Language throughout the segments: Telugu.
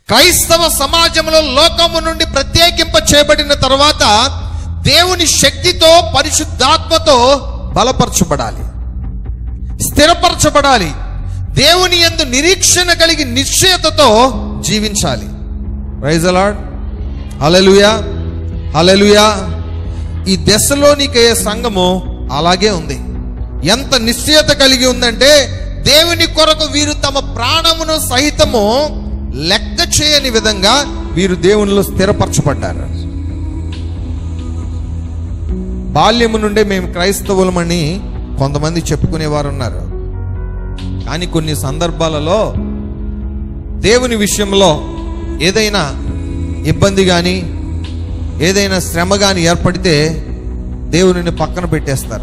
క్రైస్తవ సమాజంలో లోకము నుండి ప్రత్యేకింప చేయబడిన తర్వాత దేవుని శక్తితో పరిశుద్ధాత్మతో బలపరచబడాలి స్థిరపరచబడాలి దేవుని యందు నిరీక్షణ కలిగి నిశ్చయతతో జీవించాలి ప్రైజ్ అలాడ్ హల్లెలూయా హల్లెలూయా ఈ దశలోనికయ్యే సంఘము అలాగే ఉంది ఎంత నిశ్చయత కలిగి ఉందంటే దేవుని కొరకు వీరు తమ ప్రాణమును సహితము లెక్క చేయని విధంగా వీరు దేవునిలో స్థిరపరచబడ్డారు బాల్యము నుండే మేము క్రైస్తవులమని కొంతమంది చెప్పుకునేవారు ఉన్నారు కానీ కొన్ని సందర్భాలలో దేవుని విషయంలో ఏదైనా ఇబ్బంది కానీ ఏదైనా శ్రమ కానీ ఏర్పడితే దేవునిని పక్కన పెట్టేస్తారు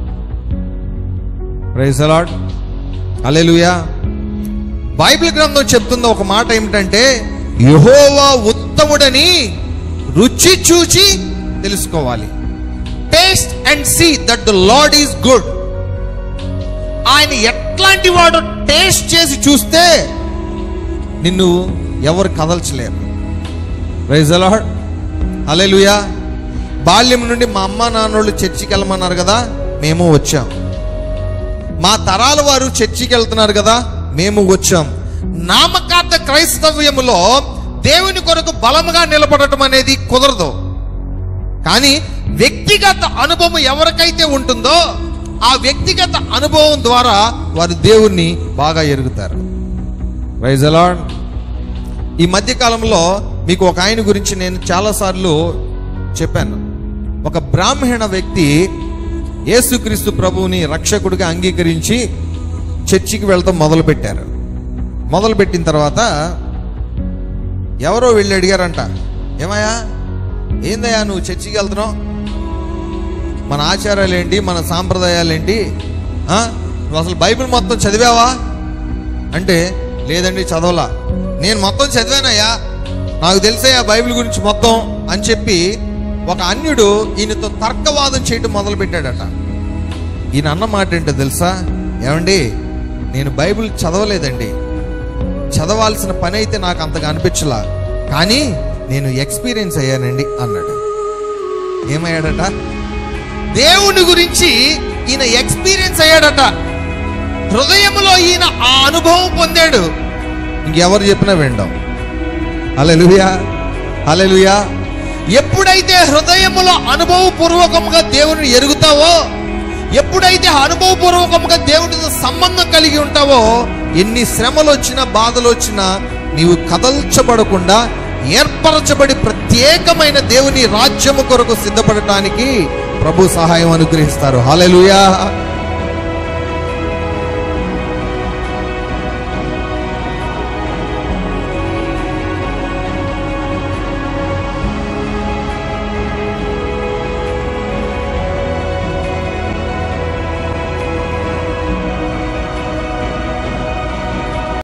ప్రైజ్ అలాడ్ అలెలుయా బైబిల్ గ్రంథం చెప్తున్న ఒక మాట ఏమిటంటే యహోవా ఉత్తముడని రుచి చూచి తెలుసుకోవాలి taste and see that the Lord is good ఆయన ఎట్లాంటి వాడు టేస్ట్ చేసి చూస్తే నిన్ను ఎవరు కదల్చలేరు ప్రైజ్ అలాడ్ అలెలుయా బాల్యం నుండి మా అమ్మ నాన్నోళ్ళు చర్చికి వెళ్ళమన్నారు కదా మేము వచ్చాం మా తరాల వారు చర్చికి వెళ్తున్నారు కదా మేము వచ్చాం నామకార్థ క్రైస్తవ్యములో దేవుని కొరకు బలముగా నిలబడటం అనేది కుదరదు కానీ వ్యక్తిగత అనుభవం ఎవరికైతే ఉంటుందో ఆ వ్యక్తిగత అనుభవం ద్వారా వారు దేవుణ్ణి బాగా ఎరుగుతారు ప్రైజ్ అలాడ్ ఈ మధ్య కాలంలో మీకు ఒక ఆయన గురించి నేను చాలాసార్లు చెప్పాను ఒక బ్రాహ్మణ వ్యక్తి యేసుక్రీస్తు ప్రభువుని రక్షకుడిగా అంగీకరించి చర్చికి వెళ్తాం మొదలుపెట్టారు మొదలుపెట్టిన తర్వాత ఎవరో వెళ్ళి అడిగారంట ఏమయ్యా ఏందయ్యా నువ్వు చర్చికి వెళ్తున్నావు మన ఆచారాలు ఏంటి మన సాంప్రదాయాలు ఏంటి ఆ? నువ్వు అసలు బైబిల్ మొత్తం చదివావా అంటే లేదండి చదవలా నేను మొత్తం చదివానయ్యా నాకు తెలిసయ్యా బైబిల్ గురించి మొత్తం అని చెప్పి ఒక అన్యుడు ఈయనతో తర్కవాదం చేయటం మొదలు పెట్టాడట ఈయన అన్న మాట ఏంటో తెలుసా ఏమండి నేను బైబిల్ చదవలేదండి చదవాల్సిన పని అయితే నాకు అంతగా అనిపించలా కానీ నేను ఎక్స్పీరియన్స్ అయ్యానండి అన్నాడు ఏమయ్యాడట దేవుని గురించి ఈయన ఎక్స్పీరియన్స్ అయ్యాడట హృదయంలో ఈయన ఆ అనుభవం పొందాడు ఇంకెవరు చెప్పినా వింటాం హల్లెలూయా హల్లెలూయా ఎప్పుడైతే హృదయములో అనుభవపూర్వకంగా దేవుని ఎరుగుతావో ఎప్పుడైతే అనుభవపూర్వకంగా దేవునితో సంబంధం కలిగి ఉంటావో ఎన్ని శ్రమలు వచ్చినా బాధలు వచ్చినా నీవు కదల్చబడకుండా ఏర్పరచబడి ప్రత్యేకమైన దేవుని రాజ్యము కొరకు సిద్ధపడటానికి ప్రభు సహాయం అనుగ్రహిస్తారు హల్లెలూయా